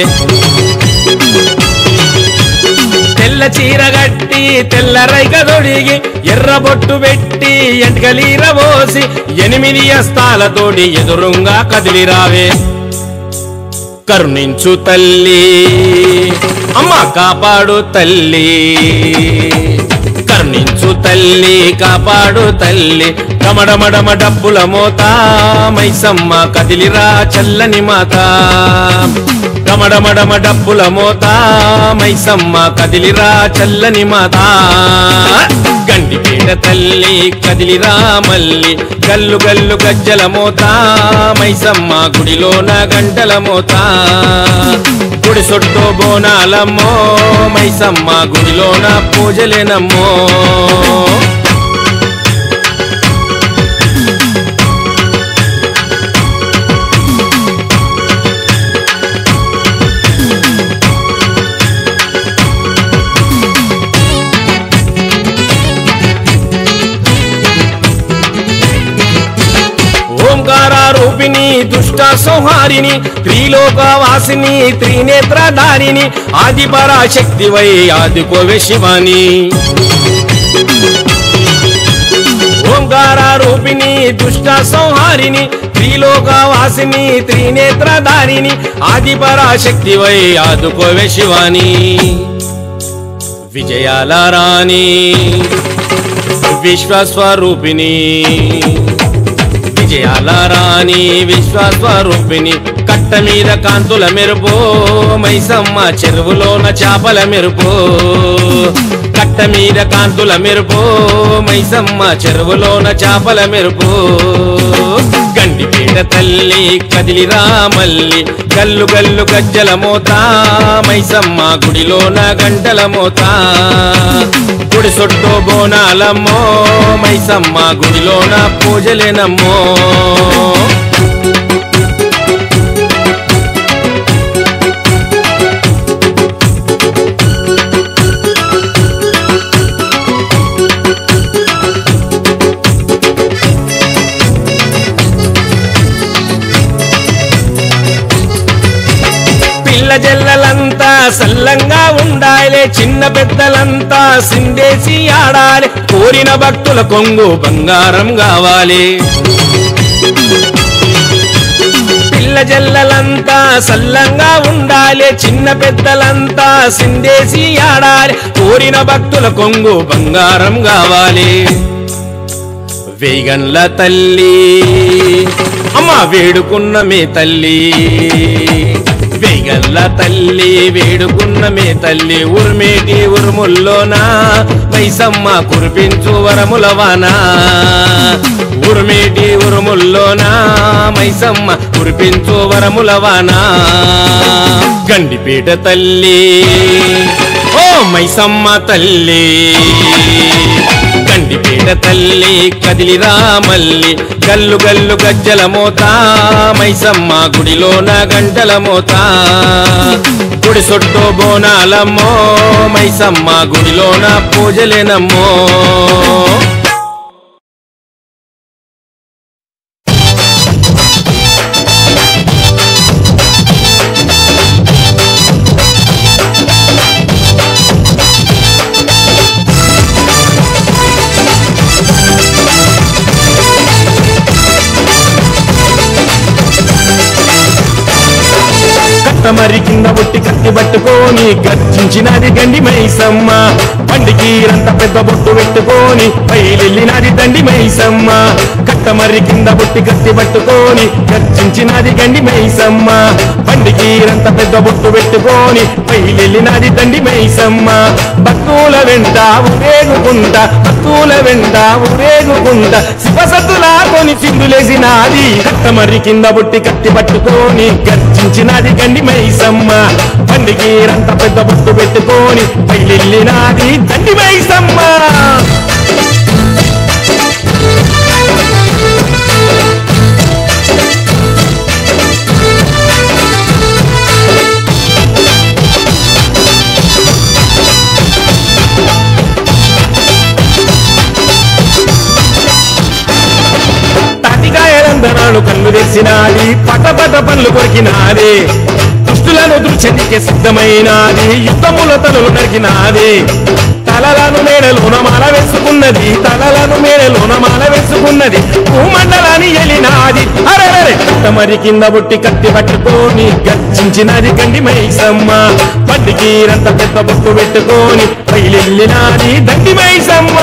B: తెల్ల చీర గట్టి తెల్ల రైక దొడిగి ఎర్ర బొట్టు పెట్టి ఎంటకలీర పోసి ఎనిమిది అస్తాలతోటి ఎదురుంగా కదిలిరావే కరుణించు తల్లి అమ్మ కాపాడు తల్లి కరుణించు తల్లి కాపాడు తల్లి డమడమడమ డబ్బుల మోత మైసమ్మ కదిలిరా చల్లని మాత డమడమడమ డబ్బుల మోత మైసమ్మ కదిలిరా చల్లని మాత గండిపేట తల్లి కదిలిరా మల్లి గల్లు గల్లు గజ్జల మోత మైసమ్మ గుడిలోన గంటల మోత గుడి సొట్టు బోనాలమ్మో మైసమ్మ గుడిలోన పూజలేనమ్మో ఓంకార రూపిణి దుష్ట సంహారిణి త్రిలోకవాసిని త్రినేత్రధారిణి ఆది పరాశక్తి వై ఆదికోవే శివాని ఓంకార రూపిణి దుష్ట సంహారిణి త్రిలోకవాసిని త్రినేత్రధారిణి ఆది పరాశక్తి వై ఆదుకోవే శివాని విజయాల రాణి విశ్వస్వరూపిణి విజయాల రాణి విశ్వస్వరూపిణి కట్ట మీద కాంతుల మెరుపు మైసమ్మ చెరువులోన చేపల మెరుపు కట్ట మీద కాంతుల మెరుపు మైసమ్మ చెరువులోన చేపల మెరుపు గండిపేట తల్లి కదిలి రామల్లి గల్లు గల్లు గజ్జల మోత మైసమ్మ గుడిలోన గంటల మోత గుడి సొట్టు బోనాలమ్మో మైసమ్మ గుడిలోన పూజలేనమ్మో పిల్ల జల్లలంతా సల్లంగా ఉండాలి చిన్న పెద్దలంతా సిందేసి ఆడాలి కోరిన భక్తుల కొంగు బంగారం కావాలి పిల్ల జల్లలంతా సల్లంగా ఉండాలి చిన్న పెద్దలంతా సిందేసి ఆడాలి కోరిన భక్తుల కొంగు బంగారం కావాలి వేగన్ల తల్లి అమ్మ వేడుకున్న మే తల్లి వేగల్ల తల్లి వేడుకున్న మే తల్లి ఉర్మేటి ఉరుముల్లోనా వైసమ్మ కురిపించు వరములవానా ఉరుమేటి ఉరుముల్లోనా మైసమ్మ కురిపించు వరములవానా గండిపీట తల్లి ఓ మైసమ్మ తల్లి గండిపీట తల్లి కదిలిరా మల్లి గల్లు గల్లు గజ్జల మోత మైసమ్మ గుడిలోన గంటల మోత గుడి సొట్టు బోనాలమ్మో మైసమ్మ గుడిలోన పూజలేనమ్మో కట్టమరి కింద బొట్టి కత్తి పట్టుకొని గర్జించినది గండి మైసమ్మ బండికి రంత పెద్ద బొట్టు పెట్టుకొని పైలెళ్ళినది దండి మైసమ్మ కట్టమరి కింద బొట్టి కత్తి పట్టుకొని గర్జించినది గండి మైసమ్మ బండికి రంత పెద్ద బొట్టు పెట్టుకొని పైలెళ్ళినది దండి మైసమ్మ భక్తుల వెంట ఊరేగుకుంటా భక్తుల వెంట ఊరేగుకుంటా శివసత్తులా కొని చిందులేసినాది కట్టమర్రి కింద బుట్టి కత్తి పట్టుకొని గర్జించినది గండి మైసమ్మ బండికి రంత పెద్ద బొట్టు పెట్టుకొని పైలెళ్ళినాది దండి మైసమ్మ తాటికాయలందనాలు కళ్ళు తెచ్చినాది పట పట పనులు కొరికినాది దుష్టులను దృశ్యతికి సిద్ధమైనాది యుద్ధముల తలలు నరికినాది తలలను మేడలోన మాల వేసుకున్నది తలలను మేడలోన మాల వేసుకున్నది భూమండలాన్ని ఎలినాది అరే మరి కింద బుట్టి కత్తి పట్టుకొని గర్జించినది గండి మైసమ్మ బండికి రంత పెద్ద బొట్టు పెట్టుకొని పైలెళ్ళినాది దండి మైసమ్మ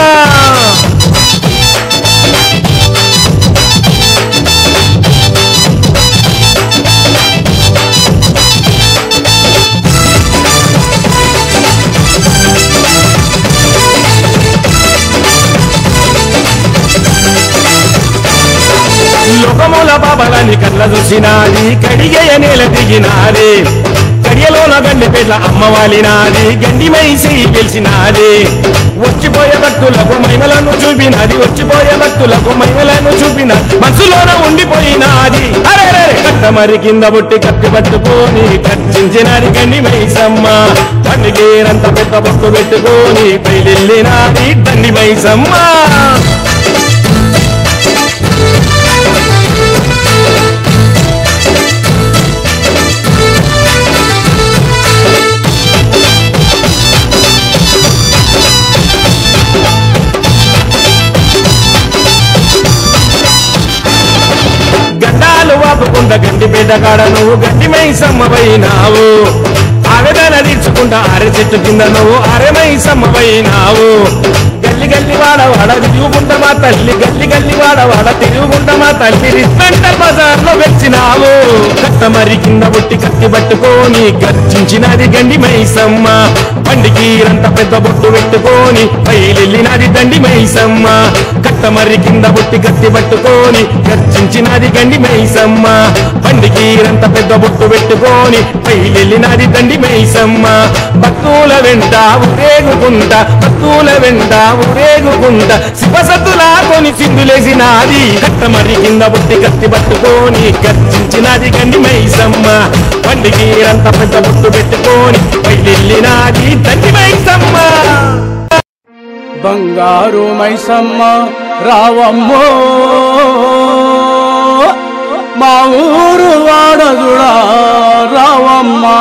B: లోకముల బాబలని కళ్ళ చూసినాది కడిగేయ నేల దిగినాది కడియలోన గండి పేట్ల అమ్మవాలినాది గండి మైసి గెలిచినాది వచ్చిపోయే భక్తులకు మహిమలను చూపినది వచ్చిపోయే భక్తులకు మహిమలను చూపిన మనసులోన ఉండిపోయినాది అరే కట్టమరి కింద బుట్టి కత్తి పట్టుకొని కర్చించినది గండి మైసమ్మ తండ్రికి రంత పెద్ద బొట్టు పెట్టుకొని పైలెళ్ళినాది తండ్రి మైసమ్మ గడ్డాలు వాపుకుంట గండి బిడ్డ కాడ నువ్వు గడ్డి మైసమ్మవైనావు ఆవేదన తీర్చుకుంటా అరె చెట్టు కింద నువ్వు అరె మైసమ్మవైనావు గల్లి గల్లి వాడ వాడ తిరుగుకుంటా మా తల్లి గల్లి గల్లి వాడ వాడ తిరుగుకుంటా మా తల్లి రిస్మెంట బజార్లో వెచ్చినావు కట్టమరి కింద బుట్టి కత్తి పట్టుకొని గర్జించినది గండి మైసమ్మ బండికి రంత పెద్ద బొట్టు పెట్టుకొని పైలెళ్ళినది దండి మైసమ్మ కట్టమర్రి కింద బుట్టి కత్తి పట్టుకొని గర్జించినది గండి మైసమ్మ బండికి రంత పెద్ద బొట్టు పెట్టుకొని పైలెళ్ళినది దండి మైసమ్మ భక్తుల వెంట ఊరేగుకుంటా భక్తుల వెంట ఊరేగుకుంటా శివసత్తులా కొని చిందులేసినాది కట్టమర్రి కింద బుట్టి కత్తి పట్టుకొని గర్జించినది గండి మైసమ్మ బండికి రంత పెద్ద బొట్టు పెట్టుకొని పైలెళ్ళినాది దండి మైసమ్మ
D: బంగారు మైసమ్మ రావమ్మో మా ఊరు వాడదుడా రావమ్మా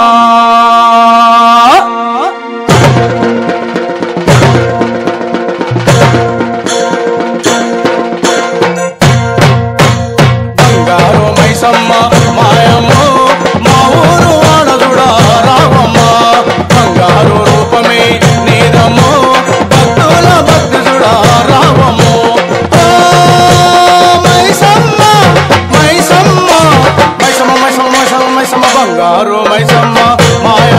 D: బంగారు మైసమ్మ మాయమ్మో మా ఊరు వాడదుడా రావమ్మా బంగారు రూపమే నీదమ్మో భక్తుల భక్తుడా రావమ్మో ఓ మైసమ్మ మైసమ్మ మైసమ్మ మైసమ్మ మైసమ్మ మైసమ్మ బంగారు మైసమ్మ మాయ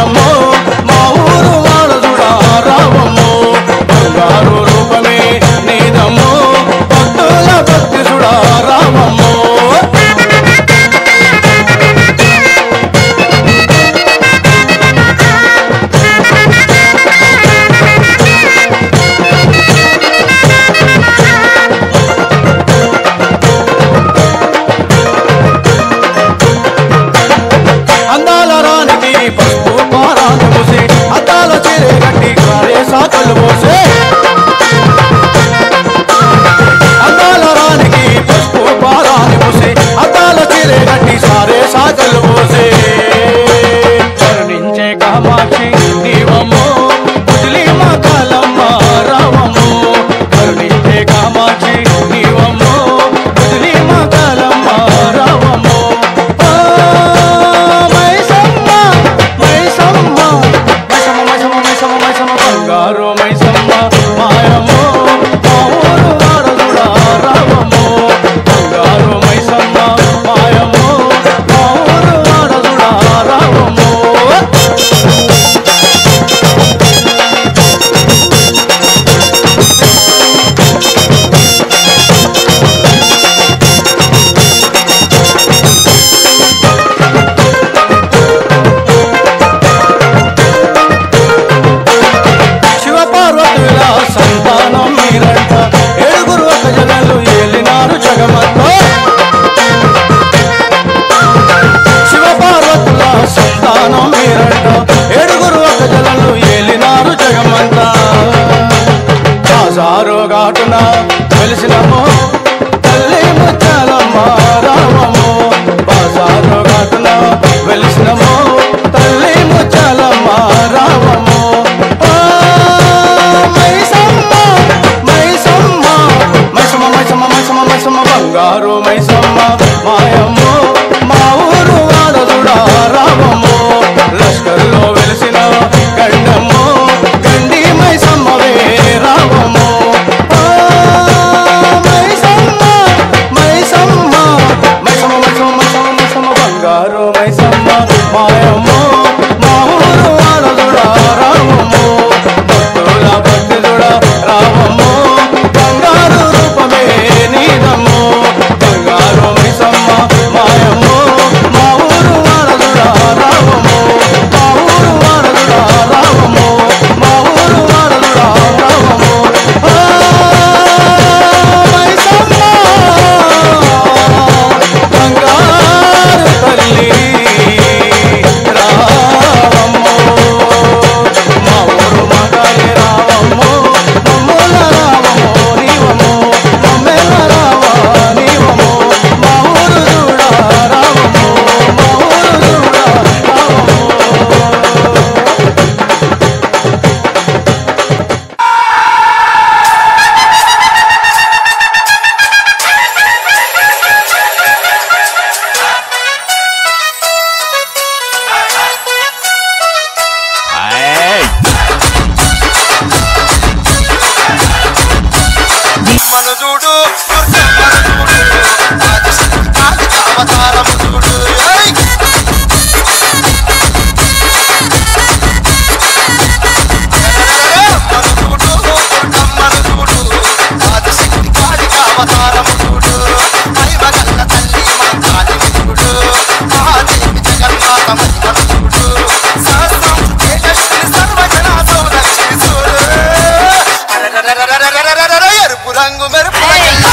E: రంగు మెరుపు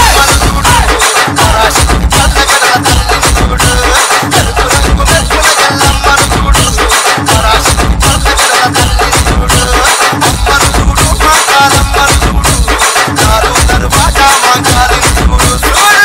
E: పరాశక్తి పల్లెగల తల్లిని చూడు ఎరుపు రంగు మెరుపుల ఎల్లమ్మను చూడు పరాశక్తి పల్లెగల తల్లిని చూడు అమ్మను చూడు మాకాలమ్మను చూడు నారు తరువాత మాకాలిని చూడు చూడు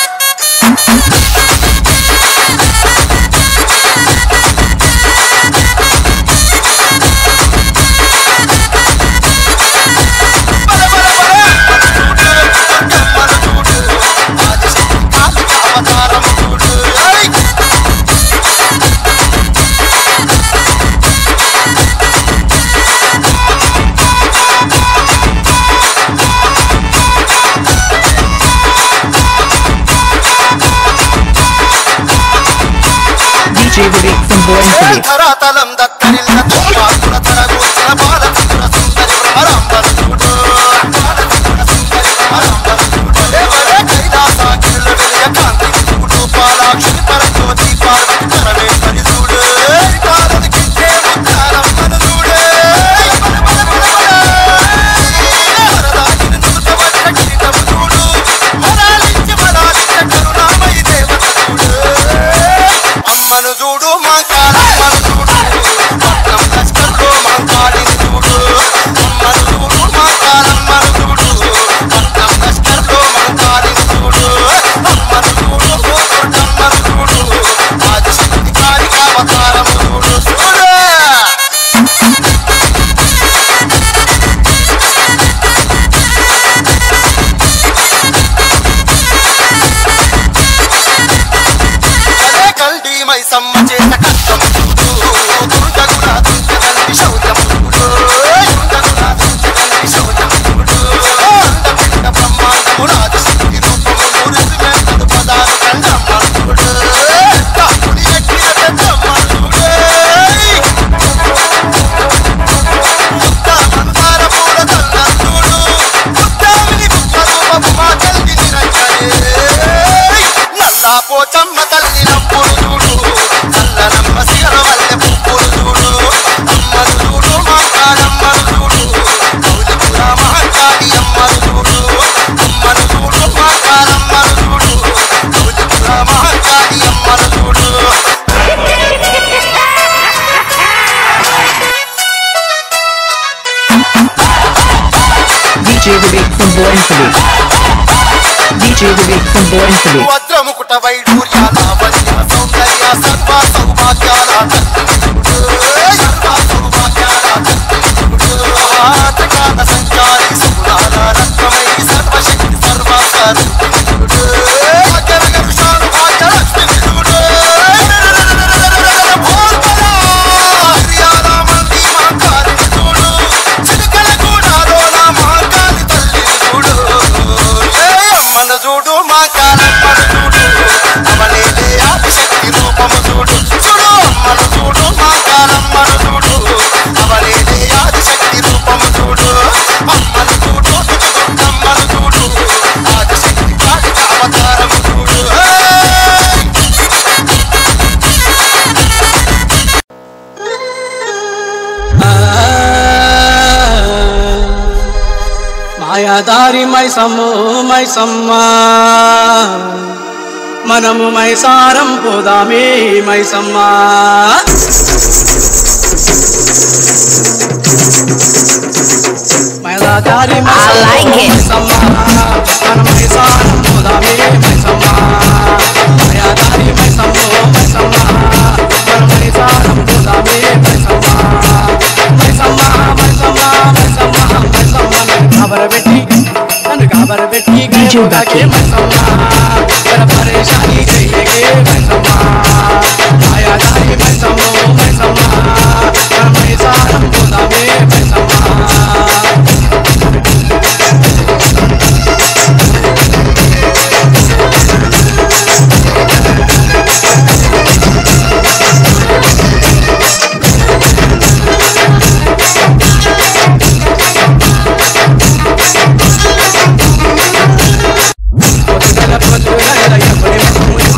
F: DJ Vivek from Born City.
E: ధరాతలం దత్తరిల్ల తుమ్మాకుల తరగూసిన Balachandra సుందరి భ్రమరాంబరు చూడు బాలచంద్ర సుందరి భ్రమరాంబరు చూడు దేవరే కైలాసాకిరుల వెలియ కాంతి చూడు పాలాక్షి పరజ్యోతి పార్వతి పరమేశ్వరి చూడు పార్వతికి ముద్దారమ్మను చూడు వరదాకిని నూతవజ్ర కిరీటము చూడు వరాలించి వరాలించ కరుణామయి దేవత చూడు అమ్మను చూడు మాంకాలమ్మను చూడు పట్నం లష్కర్లో మాంకాళిని చూడు అమ్మను చూడు మాంకాలమ్మను చూడు పట్నం లష్కర్లో మాంకాళిని చూడు అమ్మను చూడు మూకుడమ్మను చూడు ఆదిశక్తి కాళిక అవతారము చూడు చూడు అదే కల్డి మైసమ్మ చేత కష్టం చూడు దుర్గగుణ దుర్గదండి శౌర్యం చూడు దుర్గగుణ దుర్గదండి శౌర్యం చూడు అండపిండ బ్రహ్మాండము రాజశక్తి రూపము మురిసి మెత్తడు పదాలు కండమ్మ చూడు కాకుడి ఎక్కిన పెద్దమ్మ చూడు ముద్ద మందార పూల దండం చూడు ముద్దామిని ముద్ద రూపము మా తల్లి నిరంజనే నల్లా పోచమ్మ తల్లి నవ్వులు చూడు చల్లనమ్మ సీర వల్లె పువ్వులు చూడు అమ్మలు చూడు మాంకాళమ్మలు చూడు కౌలిపుర మహంకాళి అమ్మలు చూడు అమ్మలు చూడు మాంకాళమ్మలు చూడు కౌలిపుర మహంకాళి అమ్మలు చూడు
F: DJ Vivek from Born City. DJ Vivek from Born City.
E: వజ్రముకుట వైడూర్యాల వజ్ర సౌందర్య సర్వ సౌభాగ్యాల తల్లిని చూడు సర్వ సౌభాగ్యాల తల్లిని చూడు ఆటకాల సంచారి సుగుణాల రత్నమై సర్వశక్తి సర్వ స్వరూపిణి చూడు భాగ్యనగరు శాను భాగ్య లక్ష్మిని చూడు భోల్పలా హరియాల మంది మాంకారిని చూడు చిలుకల గూడాలోన మాంకాలి తల్లిని చూడు ఏ అమ్మను చూడు మా కాలమ్మను చూడు అవనేలే ఆదిశక్తి రూపము చూడు చూడు అమ్మను చూడు మా కాలమ్మను చూడు అవనేలే ఆదిశక్తి రూపము చూడు అమ్మను చూడు దుర్గమ్మను చూడు ఆదిశక్తి కాళిక అవతారము చూడు ఏయ్!
G: మాయాదారి మైసమ్ము మైసమ్మ మనము మైసారం పోదామే మైసమ్మ మాయాదారి మైసమ్మ మనం మైసారం పోదామే మైసమ్మ మాయాదారి మైసమ్ము మైసమ్మ మనం మైసారం పోదామే మైసమ్మ మైసమ్మ మైసమ్మ మైసమ్మ మైసమ్మ నన్ను కాబరబెట్టి నన్ను కాబరబెట్టి గయముగాకే మైసమ్మ జర పరేషాని చెయ్యగే మైసమ్మ మాయాదారి మైసమ్మ మైసమ్మ మన మైసారం పోదామే మైసమ్మ పొద్దుగల పొద్దుగల ఎప్పుడు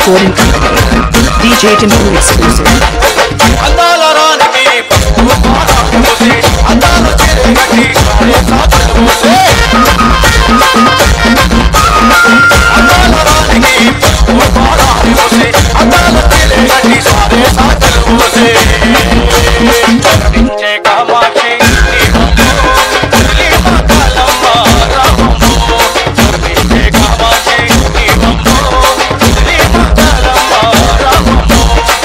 F: recording company. DJ Timbu exclusive.
D: అందాల రానికి పసుపు పాదాలు పోసి, అందాల చీర కట్టి సారే సాకలు పోసి. అందాల రానికి పసుపు పాదాలు పోసి, అందాల చీర కట్టి సారే సాకలు పోసి. కనిపించే కామాక్షి నీవమ్మో, మురళీ మాతాలమ్మ రామమ్మో. కనిపించే కామాక్షి నీవమ్మో, మురళీ మాతాలమ్మ రామమ్మో.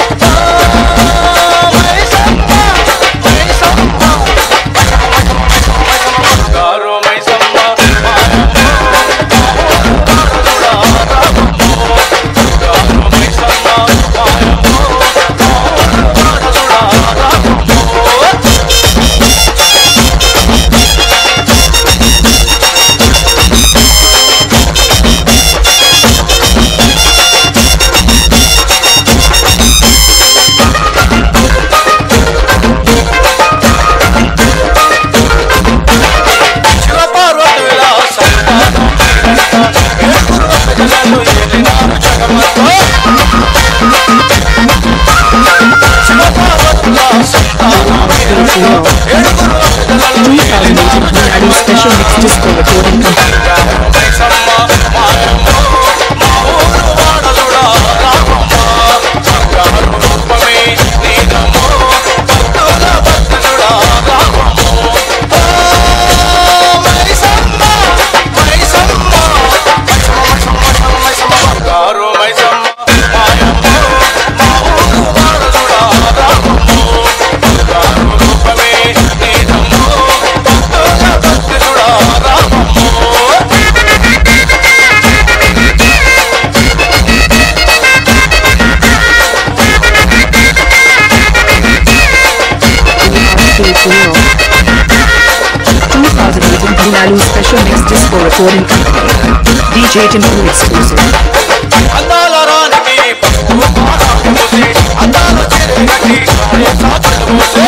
F: Special Mix Disco Recording Company. Filipino. 2018 Binalu Special Mix Disco Recording Company. DJ Timbu exclusive.
D: అందాల రానికి పసుపు పాదాలు పోసి, అందాల చీర కట్టి సారే సాకలు పోసి.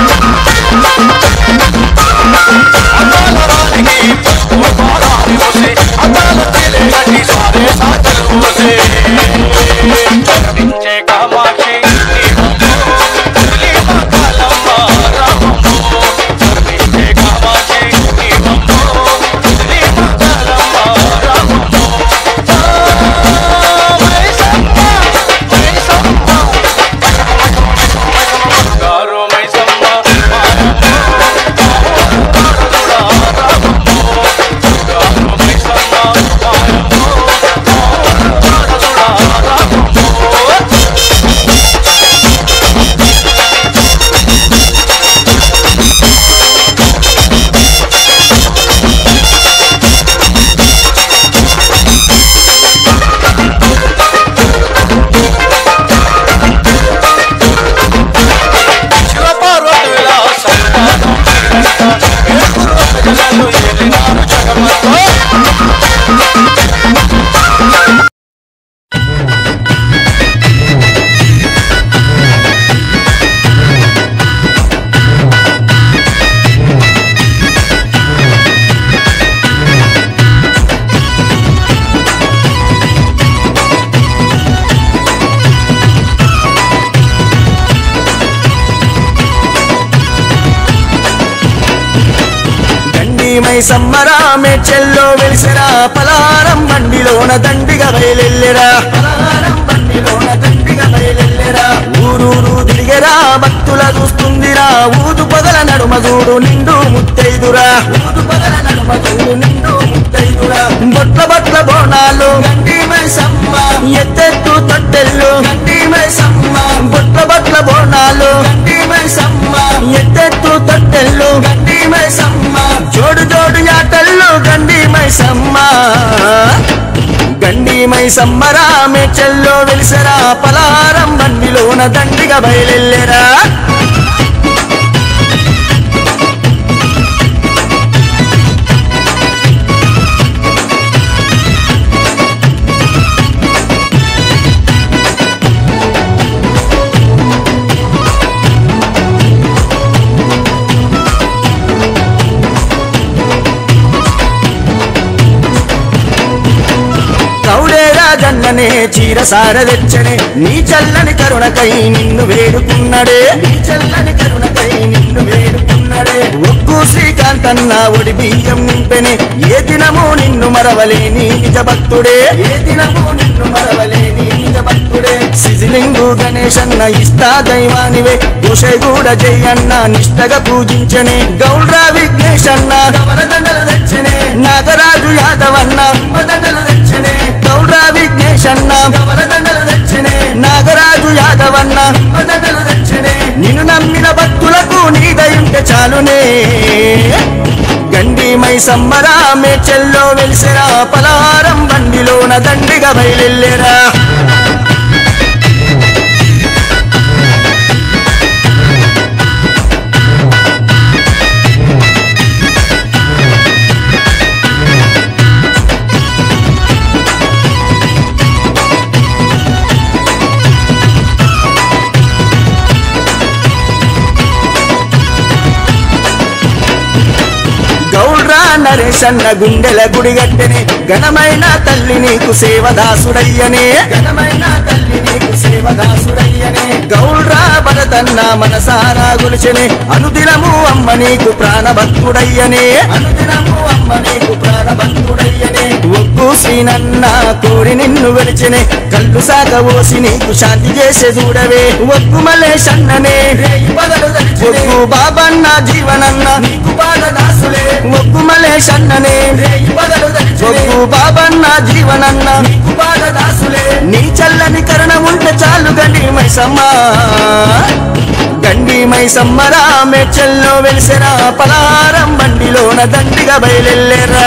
D: అందాల రానికి పసుపు పాదాలు పోసి, అందాల చీర కట్టి సారే సాకలు పోసి. కనిపించే కామాక్షి నీవమ్మో, మురళీ మాతాలమ్మ రామమ్మో. కనిపించే కామాక్షి నీవమ్మో, మురళీ మాతాలమ్మ రామమ్మో.
A: మై సమ్మరా మేడ్చెల్లో వెలిసెరా పలారం బండిలోన దండిగా బయలెల్లెరా పలారం బండిలోన దండిగా బయలెల్లెరా ఊరూరు తిరిగెరా భక్తుల చూస్తుందిరా ఊదు పగల నడుమ చూడు నిండు ముత్తైదురా ఊదు పగల నడుమ చూడు నిండు ముత్తైదురా బొట్ల బొట్ల బోనాలు గండి మై సమ్మ ఎత్తెత్తు తొట్టెల్లు గండి మై సమ్మ బొట్ల బొట్ల బోనాలు గండి మై సమ్మ ఎత్తెత్తు తొట్టెల్లు గండి మై సమ్మ జోడు జోడు యాటల్లు గండి మై సమ్మ గండి మై సమ్మరా మేచెల్లో వెలిసరా పలారం బండిలోన దండిగా బయలెల్లెరా కౌడేరా గన్ననే చీర సార తెచ్చనే నీ చల్లని కరుణకై నిన్ను వేడుకున్నడే నీ చల్లని కరుణకై నిన్ను వేడుకున్నడే ఒక్కు శ్రీకాంతన్న ఒడి బియ్యం నింపెనే ఏ దినము నిన్ను మరవలేని నిజ భక్తుడే ఏ దినము నిన్ను మరవలేని నిజ భక్తుడే సిజిలింగు గణేశన్న ఇష్టా దైవానివే కుషగూడ జయన్న నిష్టగా పూజించనే గౌడ్రా విఘ్నేశన్న వరదండలు తెచ్చనే నాగరాజు యాదవన్న వరదండలు తెచ్చనే గౌడ్రా విఘ్నేశన్న వరదండలు తెచ్చనే నాగరాజు యాదవన్న వరదండలు తెచ్చనే నిన్ను నమ్మిన భక్తులకు నీ దయుంటే చాలునే గండి మై సమ్మరా మేచెల్లో వెలిసిరా పలహారం బండిలోన దండిగా బయలెళ్ళెరా గౌడ్రా నరేశన్న గుండెల గుడిగట్టెనే ఘనమైన తల్లి నీకు సేవదాసుడయ్యనే ఘనమైన తల్లి నీకు సేవదాసుడయ్యనే గౌడ్రా భరతన్న మనసారా గులిచెనే అనుదినము అమ్మ నీకు ప్రాణభక్తుడయ్యనే అనుదినము అమ్మ నీకు ప్రాణభక్తుడయ్యనే ఒక్కు శ్రీనన్న కోరి నిన్ను వెలిచెనే కళ్ళు సాక ఓసి నీకు శాంతి చేసే చూడవే ఒక్కు మలేశన్ననే ఒక్కు బాబన్న జీవనన్న నీకు బాధదాసులే ఒక్కు మలేశన్ననే ఒక్కు బాబన్న జీవనన్న నీకు బాధదాసులే నీ చల్లని కరుణ ఉంటే చాలు గండి మైసమ్మ గండి మైసమ్మరా మెచ్చల్లో వెలిసెరా పలారం బండిలోన దండిగా బయలెళ్ళెరా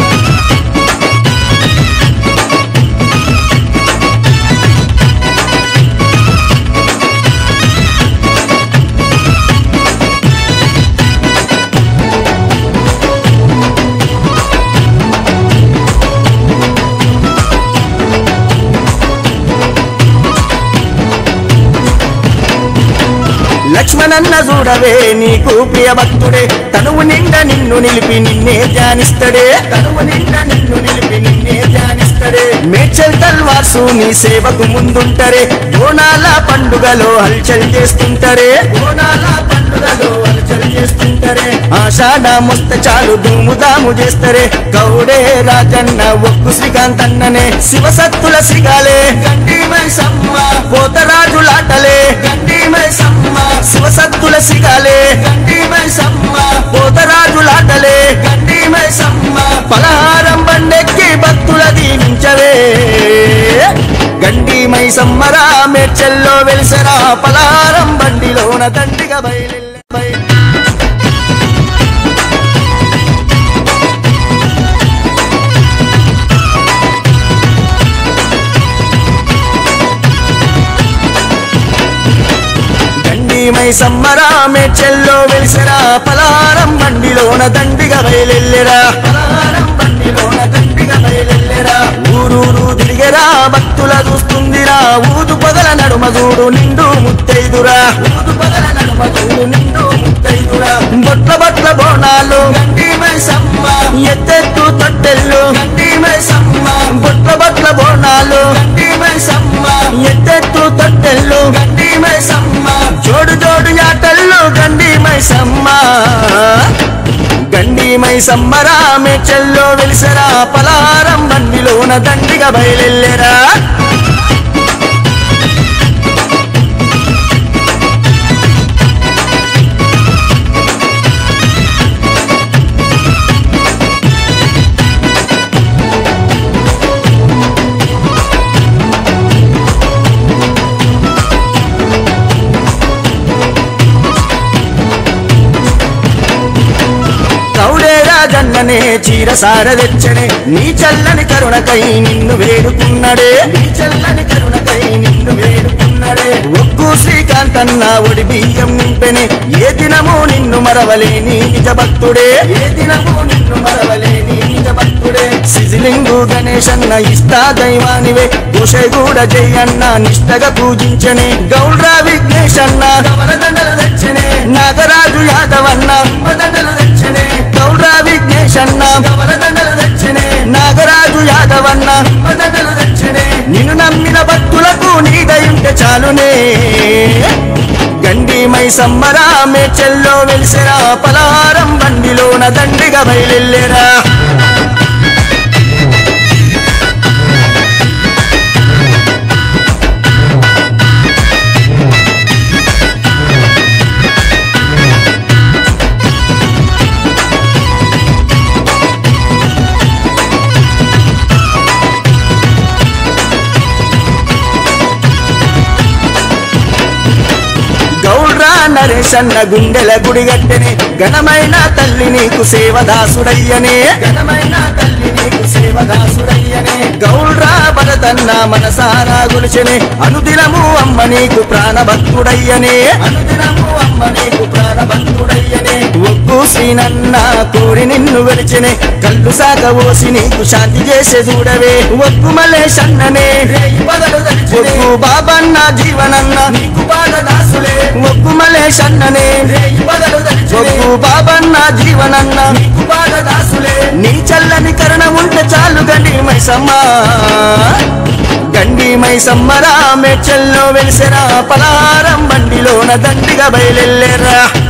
A: లక్ష్మణన్న చూడవే నీకు ప్రియ భక్తుడే తనువు నిండా నిన్ను నిలిపి నిన్నే ధ్యానిస్తడే తనువు నిండా నిన్ను నిలిపి నిన్నే ధ్యానిస్తడే మేడ్చల్ తల్వార్సు నీ సేవకు ముందుంటరే బోనాల పండుగలో హల్చల్ చేస్తుంటరే బోనాల పండుగలో హల్చల్ చేస్తుంటరే ఆషాఢ మొస్త చాలు దుమ్ముదాము చేస్తరే గౌడే రాజన్న ఒక్కు శ్రీకాంత్ అన్ననే శివసత్తుల సిగాలే గండి మైసమ్మ పోతరాజులాటలే గండి మైసమ్మ శివసత్తుల సిగాలే గండి మైసమ్మ పోతరాజులాటలే గండి మైసమ్మ పలహారం బండెక్కి భక్తుల దీవించవే గండి మైసమ్మరా మేడ్చెల్లో వెలిసరా పలహారం బండిలోన దండిగా బయలు బయలు దండి మై సమ్మరా మేడ్చెల్లో వెలిసరా పలారం బండిలోన దండిగా బయలెల్లెరా పలారం బండిలోన దండిగా బయలెల్లెరా ఊరూరు తిరిగెరా భక్తుల చూస్తుందిరా ఊదు పగల నడుమ చూడు నిండు ముత్తైదురా ఊదు పగల నడుమ చూడు నిండు ముత్తైదురా బొట్ల బొట్ల బోనాలు గండి మై సమ్మ ఎత్తెత్తు తొట్టెల్లు గండి మై సమ్మ బొట్ల బొట్ల బోనాలు గండి మై సమ్మ ఎత్తెత్తు తొట్టెల్లు గండి మై సమ్మ జోడు జోడు యాటల్లు గండి మై సమ్మ గండి మై సమ్మరా మేచెల్లో వెలిసరా పలారం బండిలోన దండిగా బయలెల్లెరా కౌడే రాజన్ననే చీర సార తెచ్చనే నీ చల్లని కరుణకై నిన్ను వేడుకున్నడే నీ చల్లని కరుణకై నిన్ను వేడుకున్నడే ఒక్కు శ్రీకాంతన్న ఒడి బియ్యం నింపెనే ఏ దినము నిన్ను మరవలేని నిజ భక్తుడే ఏ దినము నిన్ను మరవలేని నిజ భక్తుడే సిజిలింగు గణేశన్న ఇష్టా దైవానివే కుషగూడ జయన్న నిష్టగా పూజించనే గౌడ్రా విఘ్నేశన్న వరదండలు తెచ్చనే నాగరాజు యాదవన్న వరదండలు తెచ్చనే గౌడ్రా విఘ్నేశన్న వరదండలు తెచ్చనే నాగరాజు యాదవన్న వరదండలు తెచ్చనే నిన్ను నమ్మిన భక్తులకు నీదయుంటే చాలునే గండి మై సమ్మరా మేచెల్లో వెలిసెరా పలహారం బండిలోన దండిగా బయలెళ్ళెరా గౌడ్రా నరేశన్న గుండెల గుడిగట్టెనే ఘనమైన తల్లి నీకు సేవదాసుడయ్యనే ఘనమైన తల్లి నీకు సేవదాసుడయ్యనే గౌడ్రా భరతన్న మనసారా గులిచెనే అనుదినము అమ్మ నీకు ప్రాణభక్తుడయ్యనే అనుదినము అమ్మ నీకు ప్రాణభక్తుడయ్యనే ఒగ్గు శ్రీనన్న కోరి నిన్ను వెలిచెనే కళ్ళు సాక ఓసి నీకు శాంతి చేసే చూడవే ఒగ్గు మలేశన్ననే ఒగ్గు బాబన్న జీవనన్న నీకు బాధదాసులే ఒగ్గు మలేశన్ననే ఒగ్గు బాబన్న జీవనన్న నీకు బాధదాసులే నీ చల్లని కరుణ ఉంటే చాలు గండి మైసమ్మ గండి మైసమ్మరా మెచ్చల్లో వెలిసెరా పలారం బండిలోన దండిగా బయలెళ్ళెరా